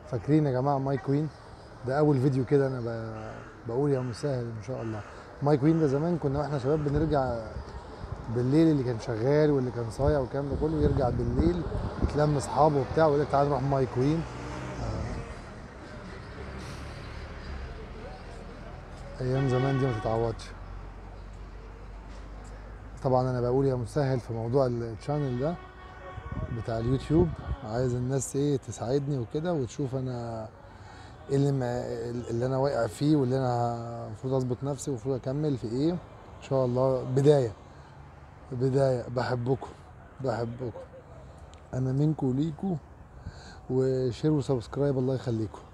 فاكرين يا جماعه ماي كوين ده اول فيديو كده انا ب- بقول يا مسهل ان شاء الله ماي كوين ده زمان كنا واحنا شباب بنرجع بالليل اللي كان شغال واللي كان صايع والكلام ده كله يرجع بالليل يتلم اصحابه وبتاع ويقول لك تعالى نروح ماي كوين آه. ايام زمان دي ما تتعوضش طبعا انا بقول يا مسهل في موضوع الشانل ده بتاع اليوتيوب عايز الناس ايه تساعدني وكده وتشوف انا ايه اللي, ما اللي انا واقع فيه واللي انا المفروض اظبط نفسي والمفروض اكمل في ايه ان شاء الله بدايه بدايه بحبكم بحبكم انا منكم ليكم وشير وسبسكرايب الله يخليكم